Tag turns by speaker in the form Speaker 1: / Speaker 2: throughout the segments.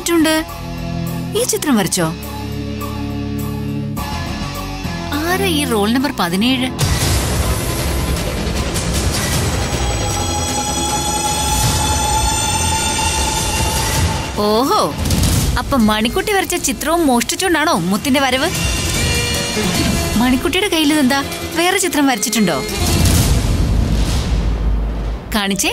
Speaker 1: കഴിഞ്ഞിട്ടുണ്ട് ഈ ചിത്രം വരച്ചോ ആരാ ഈ റോൾ നമ്പർ പതിനേഴ് ഓഹോ അപ്പൊ മണിക്കുട്ടി വരച്ച ചിത്രവും മോഷ്ടിച്ചുകൊണ്ടാണോ മുത്തിന്റെ വരവ് മണിക്കുട്ടിയുടെ കയ്യിൽ എന്താ വേറെ ചിത്രം വരച്ചിട്ടുണ്ടോ കാണിച്ചേ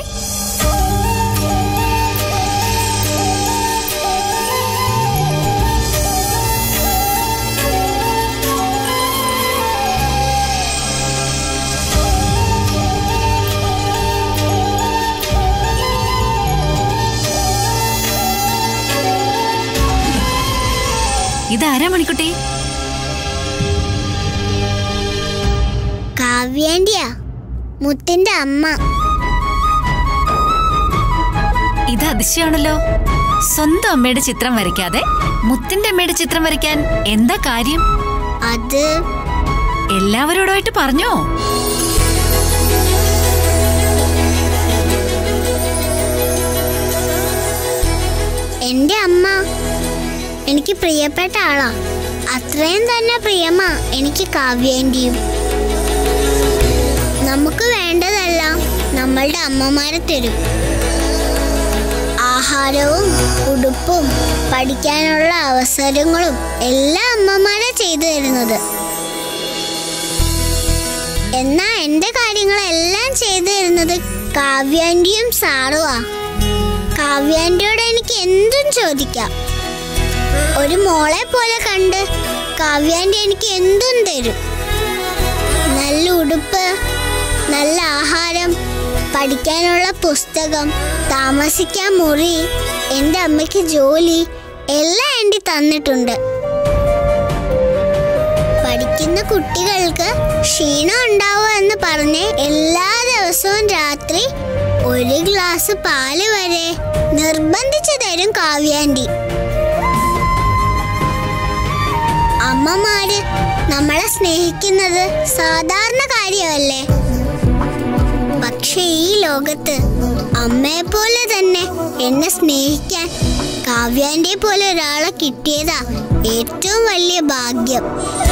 Speaker 1: ഇതാരാ മണിക്കുട്ടി
Speaker 2: കാവ്യാന്റിയാ മുത്തിന്റെ അമ്മ
Speaker 1: ഇത് അതിശയാണല്ലോ സ്വന്തം അമ്മയുടെ ചിത്രം വരയ്ക്കാതെ മുത്തിന്റെ അമ്മയുടെ ചിത്രം വരയ്ക്കാൻ എന്താ കാര്യം
Speaker 2: അത്
Speaker 1: എല്ലാവരോടായിട്ട് പറഞ്ഞോ
Speaker 2: എന്റെ അമ്മ എനിക്ക് പ്രിയപ്പെട്ട ആളാ അത്രയും തന്നെ പ്രിയമാ എനിക്ക് കാവ്യാന്റിയും നമുക്ക് വേണ്ടതെല്ലാം നമ്മളുടെ അമ്മമാരെ തരും ആഹാരവും ഉടുപ്പും പഠിക്കാനുള്ള അവസരങ്ങളും എല്ലാം അമ്മമാരെ ചെയ്തു തരുന്നത് എന്നാ എന്റെ കാര്യങ്ങളെല്ലാം ചെയ്തു തരുന്നത് കാവ്യാന്റിയും സാറുവാ കാവ്യാന്റിയോട് എനിക്ക് എന്തും ചോദിക്കാം ഒരു മോളെ പോലെ കണ്ട് കാവ്യാന്റി എനിക്ക് എന്തും തരും നല്ല ഉടുപ്പ് നല്ല ആഹാരം പഠിക്കാനുള്ള പുസ്തകം താമസിക്കാൻ മുറി എൻ്റെ അമ്മയ്ക്ക് ജോലി എല്ലാം ആൻറ്റി തന്നിട്ടുണ്ട് പഠിക്കുന്ന കുട്ടികൾക്ക് ക്ഷീണം ഉണ്ടാവും എന്ന് പറഞ്ഞ് എല്ലാ ദിവസവും രാത്രി ഒരു ഗ്ലാസ് പാല് വരെ നിർബന്ധിച്ചു തരും കാവ്യാന്റി അമ്മമാര് നമ്മളെ സ്നേഹിക്കുന്നത് സാധാരണ കാര്യമല്ലേ പക്ഷെ ഈ ലോകത്ത് അമ്മയെ പോലെ തന്നെ എന്നെ സ്നേഹിക്കാൻ കാവ്യാന്റെ പോലെ ഒരാളെ കിട്ടിയതാ ഏറ്റവും വലിയ ഭാഗ്യം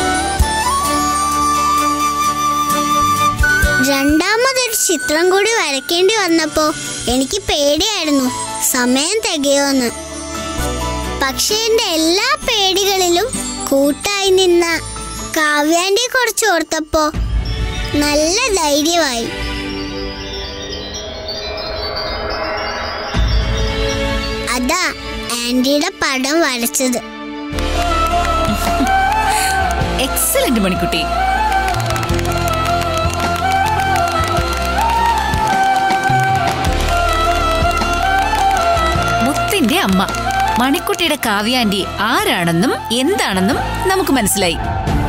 Speaker 2: രണ്ടാമതൊരു ചിത്രം കൂടി വരയ്ക്കേണ്ടി വന്നപ്പോ എനിക്ക് പേടിയായിരുന്നു സമയം തികയോന്ന് പക്ഷെ എന്റെ എല്ലാ പേടികളിലും കൂട്ടായി നിന്ന കാവ്യാന്റെ കുറിച്ച് ഓർത്തപ്പോ നല്ല ധൈര്യമായി അതാ ആന്റിയുടെ പടം വരച്ചത്
Speaker 1: എക്സലന്റ് മണിക്കുട്ടി മുത്തിന്റെ അമ്മ മണിക്കുട്ടിയുടെ കാവ്യാന്റി ആരാണെന്നും എന്താണെന്നും നമുക്ക് മനസ്സിലായി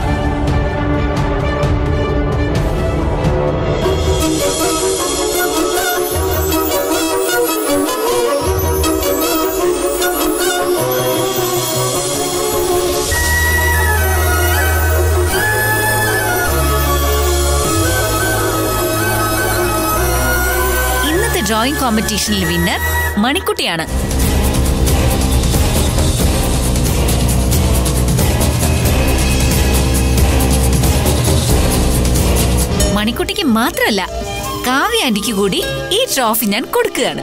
Speaker 1: ഇന്നത്തെ ഡ്രോയിങ് കോമ്പറ്റീഷനിൽ വിന്നർ മണിക്കുട്ടിയാണ് മണിക്കുട്ടിക്ക് മാത്രമല്ല കാവ്യ ആന്റിക്ക് കൂടി ഈ ട്രോഫി ഞാൻ കൊടുക്കുകയാണ്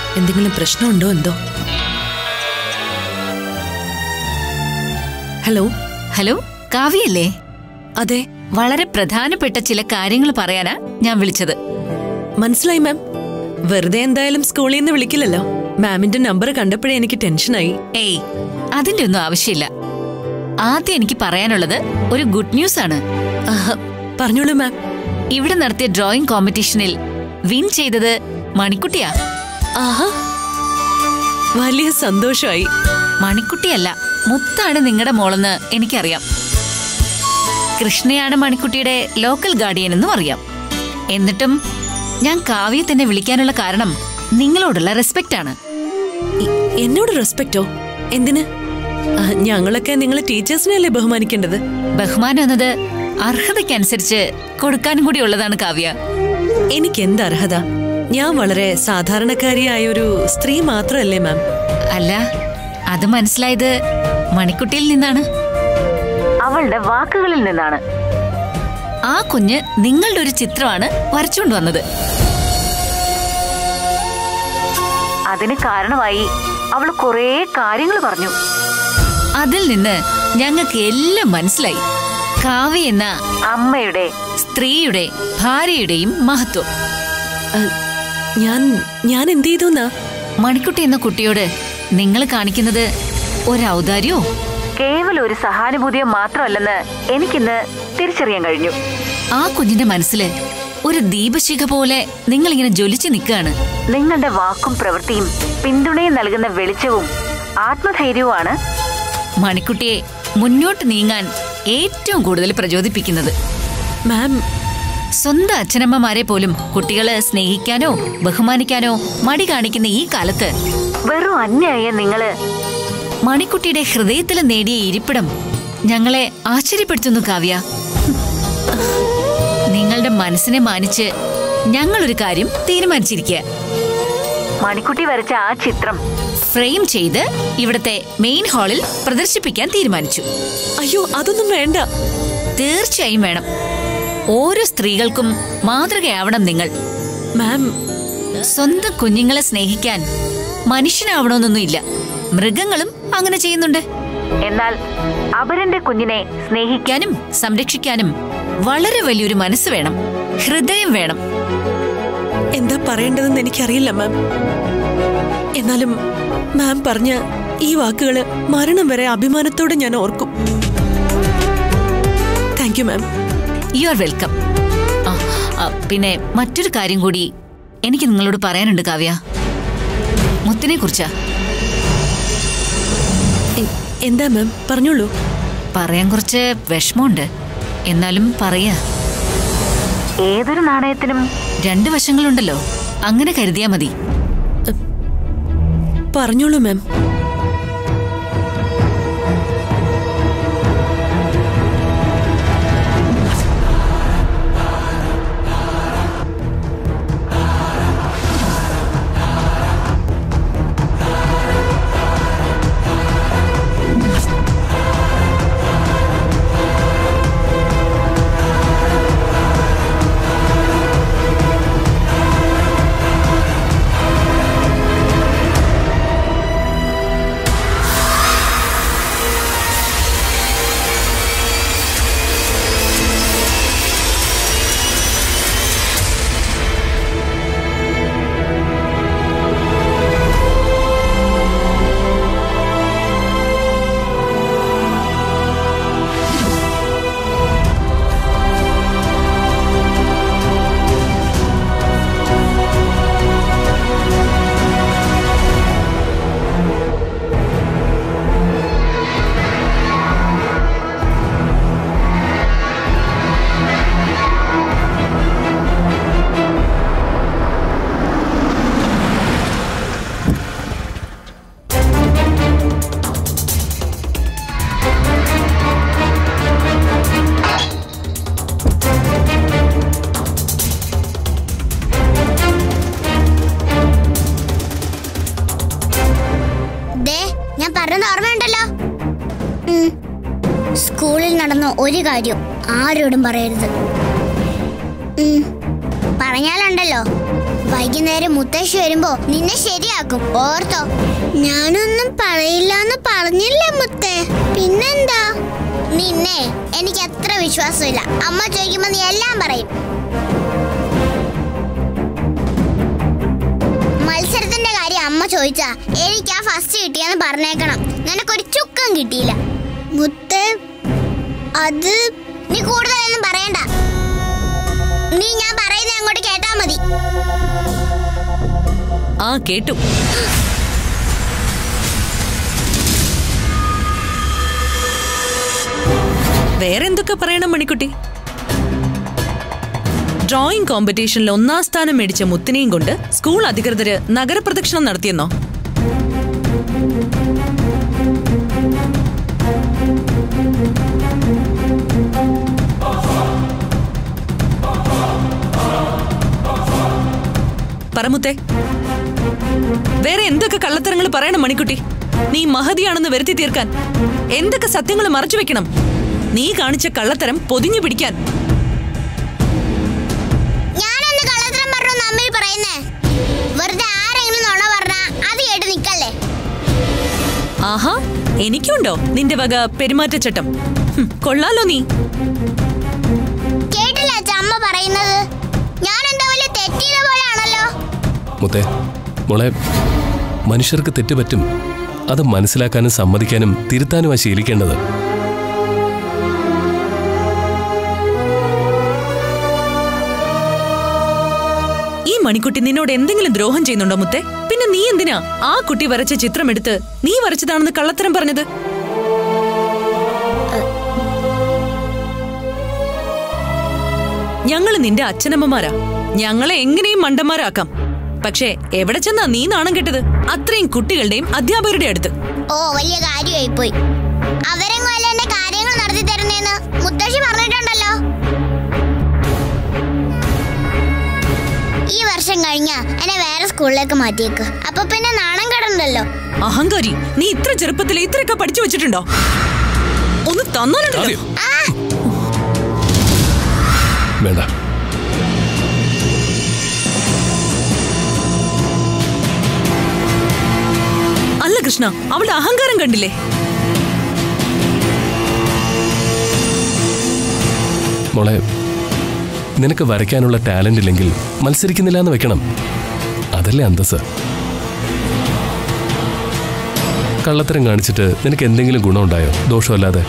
Speaker 3: എന്തെങ്കിലും പ്രശ്നമുണ്ടോ എന്തോ ഹലോ
Speaker 1: ഹലോ കാവ്യല്ലേ
Speaker 3: അതെ
Speaker 1: വളരെ പ്രധാനപ്പെട്ട ചില കാര്യങ്ങൾ പറയാനാ ഞാൻ വിളിച്ചത്
Speaker 3: മനസ്സിലായി മാം വെറുതെ എന്തായാലും സ്കൂളിൽ നിന്ന് വിളിക്കില്ലല്ലോ മാമിന്റെ നമ്പർ കണ്ടപ്പോഴേ എനിക്ക് ടെൻഷനായി
Speaker 1: ഏയ് അതിന്റെ ഒന്നും ആവശ്യമില്ല ആദ്യം എനിക്ക് പറയാനുള്ളത് ഒരു ഗുഡ് ന്യൂസ് ആണ്
Speaker 3: ആഹ്, പറഞ്ഞോളൂ മാം
Speaker 1: ഇവിടെ നടത്തിയ ഡ്രോയിങ് കോമ്പറ്റീഷനിൽ വിൻ ചെയ്തത് മണിക്കുട്ടിയാ
Speaker 3: ആഹാ വലിയ സന്തോഷമായി
Speaker 1: മണിക്കുട്ടിയല്ല മുത്താണ് നിങ്ങളുടെ മോളെന്ന് എനിക്കറിയാം കൃഷ്ണയാണ് മണിക്കുട്ടിയുടെ ലോക്കൽ ഗാർഡിയൻ എന്നും അറിയാം എന്നിട്ടും ഞാൻ കാവ്യെ തന്നെ വിളിക്കാനുള്ള കാരണം നിങ്ങളോടുള്ള റെസ്പെക്റ്റ് ആണ്
Speaker 3: ഇ- എന്നോട് റെസ്പെക്റ്റോ എന്തിന് ആ, ഞങ്ങളൊക്കെ നിങ്ങളെ ടീച്ചേഴ്സിനെയല്ലേ ബഹുമാനിക്കേണ്ടത്
Speaker 1: ബഹുമാനം എന്നത് അർഹതയ്ക്കനുസരിച്ച് കൊടുക്കാനും കൂടി ഉള്ളതാണ് കാവ്യ
Speaker 3: എനിക്ക് എന്ത് അർഹത ഞാൻ വളരെ സാധാരണക്കാരിയായ ഒരു സ്ത്രീ മാത്രമല്ലേ മാം
Speaker 1: അല്ല അത് മനസ്സിലായത് മണിക്കുട്ടിയിൽ നിന്നാണ് അവളുടെ വാക്കുകളിൽ നിന്നാണ് ആ കുഞ്ഞ് നിങ്ങളുടെ ഒരു ചിത്രമാണ് വരച്ചുകൊണ്ട് വന്നത് അതിന് കാരണമായി അവൾ കുറേ കാര്യങ്ങൾ പറഞ്ഞു അതിൽ നിന്ന് ഞങ്ങൾക്ക് എല്ലാം മനസ്സിലായി കാവ്യ എന്ന അമ്മയുടെ സ്ത്രീയുടെ ഭാര്യയുടെയും മഹത്വം
Speaker 3: ആ, ഞാൻ ഞാൻ എന്ത് ചെയ്തു
Speaker 1: മണിക്കുട്ടി എന്ന കുട്ടിയോട് നിങ്ങൾ കാണിക്കുന്നത് ഒരു ഔദാര്യോ കേവലം ഒരു സഹാനുഭൂതിയോ മാത്രമല്ലെന്ന് എനിക്കിന്ന് തിരിച്ചറിയാൻ കഴിഞ്ഞു ആ കുഞ്ഞിന്റെ മനസ്സില് ഒരു ദീപശിഖ പോലെ നിങ്ങൾ ഇങ്ങനെ ജ്വലിച്ചു നിൽക്കുകയാണ് നിങ്ങളുടെ വാക്കും പ്രവൃത്തിയും പിന്തുണയും നൽകുന്ന വെളിച്ചവും ആത്മധൈര്യവുമാണ് മണിക്കുട്ടിയെ മുന്നോട്ട് നീങ്ങാൻ ഏറ്റവും കൂടുതൽ പ്രചോദിപ്പിക്കുന്നത്
Speaker 3: മാം
Speaker 1: സ്വന്തം അച്ഛനമ്മമാരെ പോലും കുട്ടികളെ സ്നേഹിക്കാനോ ബഹുമാനിക്കാനോ മടി കാണിക്കുന്ന ഈ കാലത്ത് വെറും അന്യായ നിങ്ങള് മണിക്കുട്ടിയുടെ ഹൃദയത്തിൽ നേടിയ ഇരിപ്പിടം ഞങ്ങളെ ആശ്ചര്യപ്പെടുത്തുന്നു കാവ്യ നിങ്ങളുടെ മനസ്സിനെ മാനിച്ച് ഞങ്ങളൊരു കാര്യം തീരുമാനിച്ചിരിക്കുക മണിക്കുട്ടി വരച്ച ആ ചിത്രം ഫ്രെയിം ചെയ്ത് ഇവിടത്തെ മെയിൻ ഹാളിൽ പ്രദർശിപ്പിക്കാൻ തീരുമാനിച്ചു
Speaker 3: അയ്യോ അതൊന്നും വേണ്ട
Speaker 1: തീർച്ചയായും വേണം ഓരോ സ്ത്രീകൾക്കും മാതൃകയാവണം നിങ്ങൾ
Speaker 3: മാം
Speaker 1: സ്വന്തം കുഞ്ഞുങ്ങളെ സ്നേഹിക്കാൻ മനുഷ്യനാവണമെന്നൊന്നുമില്ല മൃഗങ്ങളും അങ്ങനെ ചെയ്യുന്നുണ്ട് എന്നാൽ അവരന്റെ കുഞ്ഞിനെ സ്നേഹിക്കാനും സംരക്ഷിക്കാനും വളരെ വലിയൊരു മനസ്സ് വേണം ഹൃദയം വേണം
Speaker 3: എന്താ പറയേണ്ടതെന്ന് എനിക്കറിയില്ല മാം എന്നാലും മാം പറഞ്ഞ ഈ വാക്കുകള് മരണം വരെ അഭിമാനത്തോടെ ഞാൻ ഓർക്കും thank you ma'am
Speaker 1: you are welcome ആ, ആ, പിന്നെ മറ്റൊരു കാര്യം കൂടി എനിക്ക് നിങ്ങളോട് പറയാനുണ്ട് കാവ്യ മുത്തിനെ കുറിച്ചാ
Speaker 3: എ- എന്താ മാം പറഞ്ഞോളൂ
Speaker 1: പറയാൻ കുറച്ച് വിഷമമുണ്ട് എന്നാലും പറയാ ഏതൊരു നാണയത്തിനും രണ്ട് വശങ്ങളുണ്ടല്ലോ അങ്ങനെ കരുതിയാ മതി
Speaker 3: പറഞ്ഞോളൂ മാം
Speaker 2: ദേ ഞാൻ പറഞ്ഞത് ഓർമ്മയുണ്ടല്ലോ ഉം. സ്കൂളിൽ നടന്ന ഒരു കാര്യം ആരോടും പറയരുത് ഉം. പറഞ്ഞാലുണ്ടല്ലോ വൈകുന്നേരം മുത്തശ്ശി വരുമ്പോ നിന്നെ ശരിയാക്കും ഓർത്തോ ഞാനൊന്നും പറയില്ലാന്ന് പറഞ്ഞില്ലേ മുത്തേ പിന്നെന്താ നിന്നെ എനിക്ക് അത്ര വിശ്വാസമില്ല അമ്മ ചോദിക്കുമ്പോ നീ എല്ലാം പറയും മത്സരത്തിന്റെ കാര്യം അമ്മ ചോദിച്ചാ എനിക്ക് ആ ഫസ്റ്റ് കിട്ടിയെന്ന് പറഞ്ഞേക്കണം നിനക്കൊരു ചുക്കം കിട്ടിയില്ല മുത്തേ അത് നീ കൂടുതലൊന്നും പറയണ്ട നീ ഞാൻ പറയുന്നത് അങ്ങോട്ട് കേട്ടാ മതി
Speaker 3: ആ കേട്ടു വേറെ എന്തൊക്കെ പറയണം മണിക്കുട്ടി ഡ്രോയിങ് കോമ്പറ്റീഷനിൽ ഒന്നാം സ്ഥാനം മേടിച്ച മുത്തിനെയും കൊണ്ട് സ്കൂൾ അധികൃതര് നഗരപ്രദക്ഷിണം നടത്തിയെന്നോ പറമുത്തേ വേറെ എന്തൊക്കെ കള്ളത്തരങ്ങൾ പറയണം മണിക്കുട്ടി നീ മഹതിയാണെന്ന് വരുത്തി തീർക്കാൻ എന്തൊക്കെ സത്യങ്ങൾ മറച്ചു വെക്കണം നീ കാണിച്ച കള്ളത്തരം പൊതിഞ്ഞു പിടിക്കാൻ
Speaker 2: ഞാനെന്ന് കള്ളത്തരം പറഞ്ഞു അമ്മ പറയുന്നേ വെറുതെ ആരെങ്കിലും നുണ പറഞ്ഞാ അത് കേട്ട് നിക്കല്ലേ
Speaker 3: ആഹാ എനിക്കുണ്ടോ നിന്റെ വക പെരുമാറ്റച്ചട്ടം ഹും, കൊള്ളാലോ നീ
Speaker 2: കേട്ടില്ല അച്ഛ അമ്മ പറയുന്നത് ഞാൻ എന്താ വലിയ തെറ്റിയ പോലെയാണല്ലോ
Speaker 4: മുത്തേ മോളെ മനുഷ്യർക്ക് തെറ്റ് പറ്റും അത് മനസ്സിലാക്കാനും സമ്മതിക്കാനും തിരുത്താനുമാ ശീലിക്കേണ്ടത്
Speaker 3: ഈ മണിക്കുട്ടി നിന്നോട് എന്തെങ്കിലും ദ്രോഹം ചെയ്യുന്നുണ്ടോ മുത്തേ പിന്നെ നീ എന്തിനാ ആ കുട്ടി വരച്ച ചിത്രം എടുത്ത് നീ വരച്ചതാണെന്ന് കള്ളത്തരം പറഞ്ഞത് ഞങ്ങള് നിന്റെ അച്ഛനമ്മമാരാ ഞങ്ങളെ എങ്ങനെയും മണ്ടന്മാരാക്കാം പക്ഷേ എവിടെ ചെന്നാ നീ നാണം കെട്ടത് അത്രയും കുട്ടികളുടെയും അധ്യാപകരുടെ അടുത്ത്
Speaker 2: ഓ വലിയ കാര്യമായി പോയി അവരെങ്ങും അല്ല എന്നെ കാര്യങ്ങൾ നടത്തി തരുന്നേന്ന് മുത്തശ്ശി പറഞ്ഞിട്ടുണ്ടല്ലോ ഈ വർഷം കഴിഞ്ഞ എന്നെ വേറെ സ്കൂളിലേക്ക് മാറ്റിയേക്ക് അപ്പൊ പിന്നെ നാണം കിടണ്ടല്ലോ
Speaker 3: അഹങ്കാരി നീ ഇത്ര ചെറുപ്പത്തിൽ ഇത്രയൊക്കെ പഠിച്ചു വെച്ചിട്ടുണ്ടോ ഒന്ന് തന്നാലുണ്ടല്ലോ
Speaker 4: ആദ്യം വേണ്ട
Speaker 3: അല്ല കൃഷ്ണ അവളുടെ അഹങ്കാരം കണ്ടില്ലേ
Speaker 4: മോളെ നിനക്ക് വരയ്ക്കാനുള്ള ടാലന്റ് ഇല്ലെങ്കിൽ മത്സരിക്കുന്നില്ല എന്ന് വെക്കണം അതല്ലേ അന്തസ് കള്ളത്തരം കാണിച്ചിട്ട് നിനക്ക് എന്തെങ്കിലും ഗുണമുണ്ടായോ ദോഷമല്ലാതെ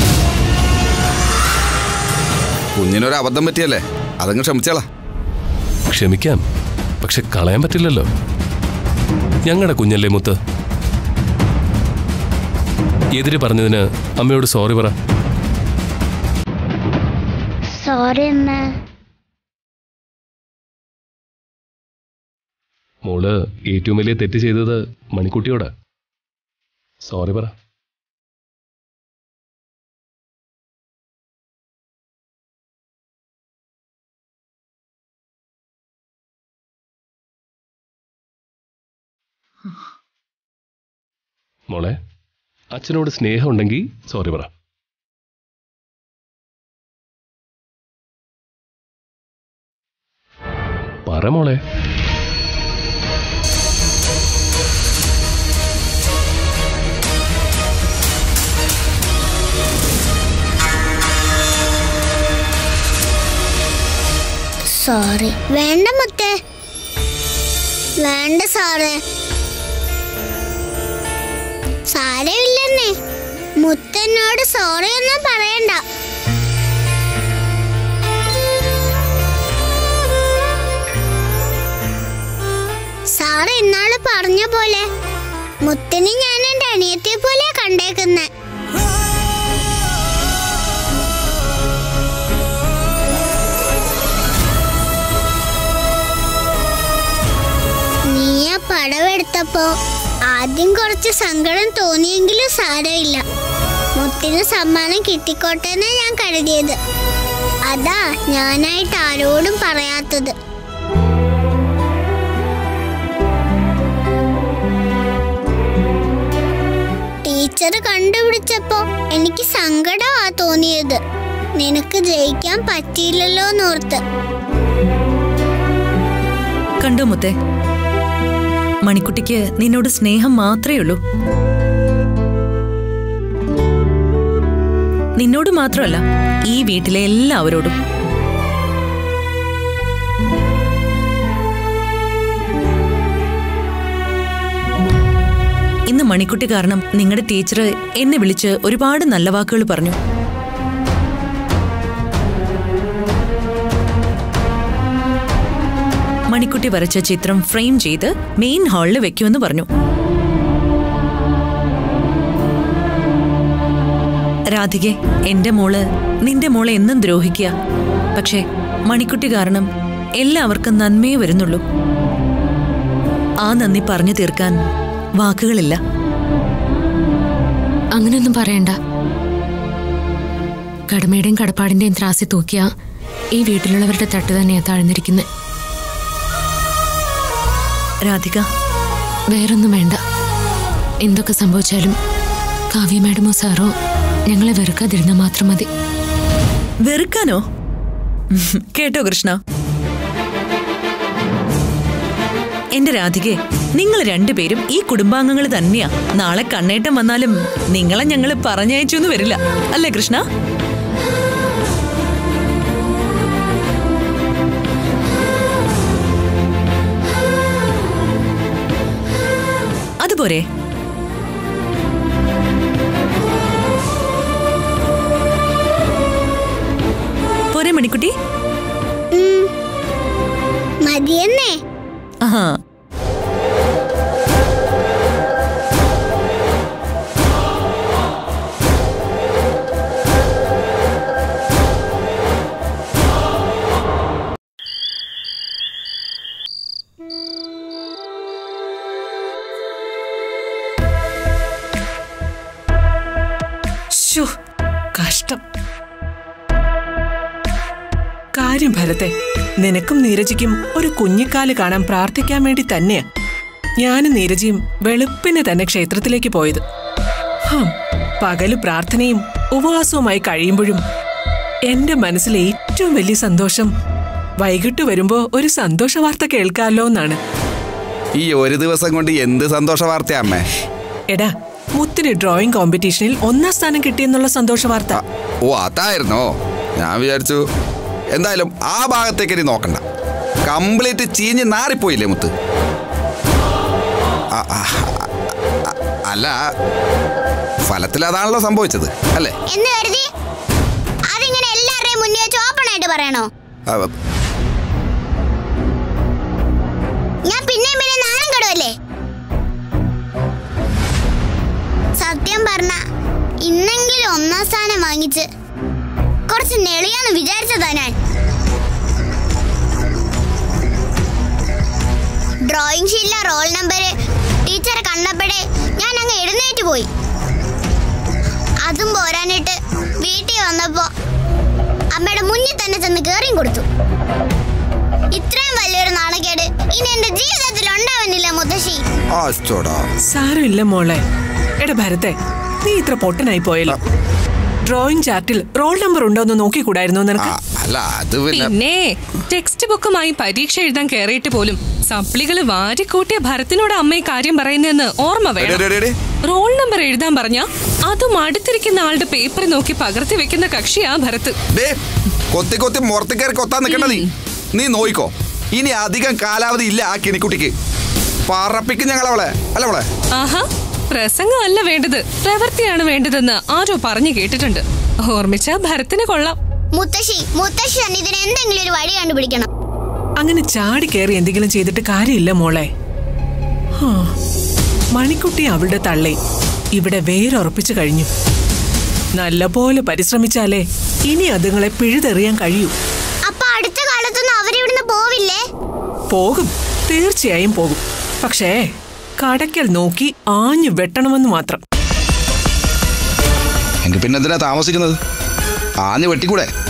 Speaker 5: കുഞ്ഞിനൊരു അബദ്ധം പറ്റിയല്ലേ അതങ്ങ് ക്ഷമിച്ചാളാ
Speaker 4: ക്ഷമിക്കാം പക്ഷെ കളയാൻ പറ്റില്ലല്ലോ ഞങ്ങളുടെ കുഞ്ഞല്ലേ മുത്ത് എതിര് പറഞ്ഞതിന് അമ്മയോട് സോറി പറ
Speaker 2: സോറി അമ്മ
Speaker 4: മോള് ഏറ്റവും വലിയ തെറ്റ് ചെയ്തത് മണിക്കുട്ടിയോടാ സോറി പറ മോളെ അച്ഛനോട് സ്നേഹം ഉണ്ടെങ്കിൽ സോറി പറ പറ മോളെ
Speaker 2: സോറി വേണ്ട മുത്തേ വേണ്ട സാറേ സാരമില്ലെന്നേ മുത്തനോട് സോറി ഒന്നും പറയണ്ട സാറ് ഇന്നാള് പറഞ്ഞ പോലെ മുത്തനെ ഞാൻ എന്റെ അനിയത്തെ പോലെ കണ്ടേക്കുന്നെ നീ ആ പടമെടുത്തപ്പോ ആദ്യം കുറച്ച് സങ്കടം തോന്നിയെങ്കിലും സാരമില്ല മുത്തിന് സമ്മാനം കിട്ടിക്കോട്ടെ എന്നാ ഞാൻ കരുതിയത് അതാ ഞാനായിട്ട് ആരോടും പറയാത്തത് ടീച്ചർ കണ്ടുപിടിച്ചപ്പോ എനിക്ക് സങ്കടമാ തോന്നിയത് നിനക്ക് ജയിക്കാൻ പറ്റിയില്ലല്ലോ എന്നോർത്ത്
Speaker 3: കണ്ടോ മുത്തേ മണിക്കുട്ടിക്ക് നിന്നോട് സ്നേഹം മാത്രമേ ഉള്ളൂ നിന്നോട് മാത്രമല്ല ഈ വീട്ടിലെ എല്ലാവരോടും ഇന്ന് മണിക്കുട്ടി കാരണം നിങ്ങളുടെ ടീച്ചർ എന്നെ വിളിച്ച് ഒരുപാട് നല്ല വാക്കുകൾ പറഞ്ഞു മണിക്കുട്ടി വരച്ച ചിത്രം ഫ്രെയിം ചെയ്ത് മെയിൻ ഹാളിൽ വെക്കുമെന്ന് പറഞ്ഞു രാധികെ എന്റെ മോള് നിന്റെ മോളെ എന്നും ദ്രോഹിക്കുക പക്ഷേ മണിക്കുട്ടി കാരണം എല്ലാവർക്കും നന്മയെ വരുന്നുള്ളൂ ആ നന്ദി പറഞ്ഞു തീർക്കാൻ വാക്കുകളില്ല
Speaker 6: അങ്ങനെയൊന്നും പറയണ്ട കടമയുടെയും കടപ്പാടിന്റെയും ത്രാസി തൂക്കിയ ഈ വീട്ടിലുള്ളവരുടെ തട്ട് തന്നെയാ താഴ്ന്നിരിക്കുന്നത്
Speaker 3: രാധിക
Speaker 6: വേറൊന്നും വേണ്ട എന്തൊക്കെ സംഭവിച്ചാലും കാവ്യ മാഡമോ സാറോ ഞങ്ങളെ വെറുക്കാതിരുന്നാൽ മാത്രം മതി
Speaker 3: വെറുക്കാനോ ഉം, കേട്ടോ കൃഷ്ണ എന്റെ രാധികെ നിങ്ങൾ രണ്ടുപേരും ഈ കുടുംബാംഗങ്ങൾ തന്നെയാ നാളെ കണ്ണേട്ടം വന്നാലും നിങ്ങളെ ഞങ്ങൾ പറഞ്ഞയച്ചൊന്നും വരില്ല അല്ലേ കൃഷ്ണ അതുപോരെ പോരെ മണിക്കുട്ടി
Speaker 2: മതിയെന്നേ
Speaker 3: ആഹാ
Speaker 7: ശ്ശോ, കഷ്ടം കാര്യം ഭരത്തെ നിനക്കും നീരജിക്കും ഒരു കുഞ്ഞിക്കാല് കാണാൻ പ്രാർത്ഥിക്കാൻ വേണ്ടി തന്നെയാ ഞാനും നീരജിയും വെളുപ്പിന് തന്നെ ക്ഷേത്രത്തിലേക്ക് പോയത് ഹം, പകല് പ്രാർത്ഥനയും ഉപവാസവുമായി കഴിയുമ്പോഴും എന്റെ മനസ്സിലെ ഏറ്റവും വലിയ സന്തോഷം വൈകിട്ട് വരുമ്പോ ഒരു സന്തോഷ വാർത്ത കേൾക്കാമല്ലോ എന്നാണ്
Speaker 5: ഈ ഒരു ദിവസം കൊണ്ട് എന്ത് സന്തോഷ വാർത്തയാ അമ്മേ
Speaker 7: എടാ മുത്തിന് ഡ്രോയിങ് കോമ്പറ്റീഷനിൽ ഒന്നാം സ്ഥാനം കിട്ടിയെന്നുള്ള സന്തോഷ വാർത്ത
Speaker 5: ഓ അതായിരുന്നോ ഞാൻ വിചാരിച്ചു എന്തായാലും ആ ഭാഗത്തേക്ക് ഇനി നോക്കണ്ട കംപ്ലീറ്റ് ചീഞ്ഞ് നാറിപ്പോയില്ലേ മുത്ത് ആ, ആ, ആ, അല്ല ഫലത്തിൽ അതാണല്ലോ സംഭവിച്ചത് അല്ലേ
Speaker 2: എന്ന് കരുതി അതിങ്ങനെ എല്ലാവരുടെയും മുന്നിൽ വെച്ച് ഓപ്പൺ ആയിട്ട് പറയണോ
Speaker 5: ആ,
Speaker 2: ഞാൻ പിന്നെയും പിന്നെ നാണം കെടുവല്ലേ സത്യം പറഞ്ഞ ഇന്നെങ്കിലും ഒന്നാം സ്ഥാനം വാങ്ങിച്ച് കുറച്ച് നെളിയാന്ന് വിചാരിച്ചതാ ഞാൻ ഡ്രോയിങ് ഷീറ്റിലെ റോൾ നമ്പർ ടീച്ചറെ കണ്ടപ്പോഴേ ഞാൻ അങ്ങ് എഴുന്നേറ്റ് പോയി അതും പോരാനിട്ട് വീട്ടിൽ വന്നപ്പോ അമ്മയുടെ മുന്നിൽ തന്നെ ചെന്ന് കേറിയും കൊടുത്തു ഇത്രയും വലിയൊരു നാണക്കേട് ഇനി എന്റെ ജീവിതത്തിൽ ഉണ്ടാവുന്നില്ല മുത്തശ്ശി
Speaker 5: ആസ്റ്റോടാ
Speaker 7: സാരമില്ല മോളെ എടാ ഭരത്തെ നീ ഇത്ര പൊട്ടനായി പോയല്ലോ ഡ്രോയിങ് ചാർട്ടിൽ റോൾ നമ്പർ ഉണ്ടോ എന്ന് നോക്കിക്കൂടായിരുന്നോ
Speaker 5: ആ,
Speaker 7: നിനക്ക്
Speaker 5: അല്ല അത് പിന്നെ
Speaker 8: പിന്നെ ടെക്സ്റ്റ് ബുക്കുമായി പരീക്ഷ എഴുതാൻ കയറിയിട്ട് പോലും സപ്ലികള് വാരിക്കൂട്ടിയ ഭരത്തിനോട് അമ്മയെ കാര്യം പറയുന്നതെന്ന് ഓർമ്മ
Speaker 5: എടി,
Speaker 8: വേണം
Speaker 5: എടി, എടി.
Speaker 8: റോൾ നമ്പർ എഴുതാൻ പറഞ്ഞ അതും അടുത്തിരിക്കുന്ന ആളുടെ പേപ്പർ നോക്കി പകർത്തി വെക്കുന്ന കക്ഷിയാ ഭരത്
Speaker 5: ദേ, കൊത്തി കൊത്തി മുറത്തി കയറി കൊത്താൻ നിൽക്കണ്ട നീ നീ നോയിക്കോ ഇനി അധികം കാലാവധി ഇല്ല ആ കിണിക്കുട്ടിക്ക് പറപ്പിക്കും ഞങ്ങളവളെ അല്ല അവളെ
Speaker 8: ആഹാ പ്രസംഗമല്ല വേണ്ടത് പ്രവൃത്തിയാണ് വേണ്ടതെന്ന് ആരോ പറഞ്ഞു കേട്ടിട്ടുണ്ട് ഓർമ്മിച്ച ഭരത്തിന് കൊള്ളാം
Speaker 2: മുത്തശ്ശി മുത്തശ്ശി തന്നെ ഇതിന് എന്തെങ്കിലും ഒരു വഴി കണ്ടുപിടിക്കണം
Speaker 7: അങ്ങനെ ചാടി കയറി എന്തെങ്കിലും ചെയ്തിട്ട് കാര്യമില്ല മോളെ ഹാ, മണിക്കുട്ടി അവളുടെ തള്ളെ ഇവിടെ വേരുറപ്പിച്ചു കഴിഞ്ഞു നല്ലപോലെ പരിശ്രമിച്ചാലേ ഇനി അതുങ്ങളെ പിഴുതെറിയാൻ കഴിയൂ
Speaker 2: അപ്പൊ അടുത്ത കാലത്തൊന്നും അവരിവിടുന്ന് പോവില്ലേ
Speaker 7: പോകും തീർച്ചയായും പോകും പക്ഷേ കടയ്ക്കൽ നോക്കി ആഞ്ഞു വെട്ടണമെന്ന് മാത്രം
Speaker 5: എങ്കിൽ പിന്നെ എന്തിനാ താമസിക്കുന്നത് ആഞ്ഞ് വെട്ടിക്കൂടെ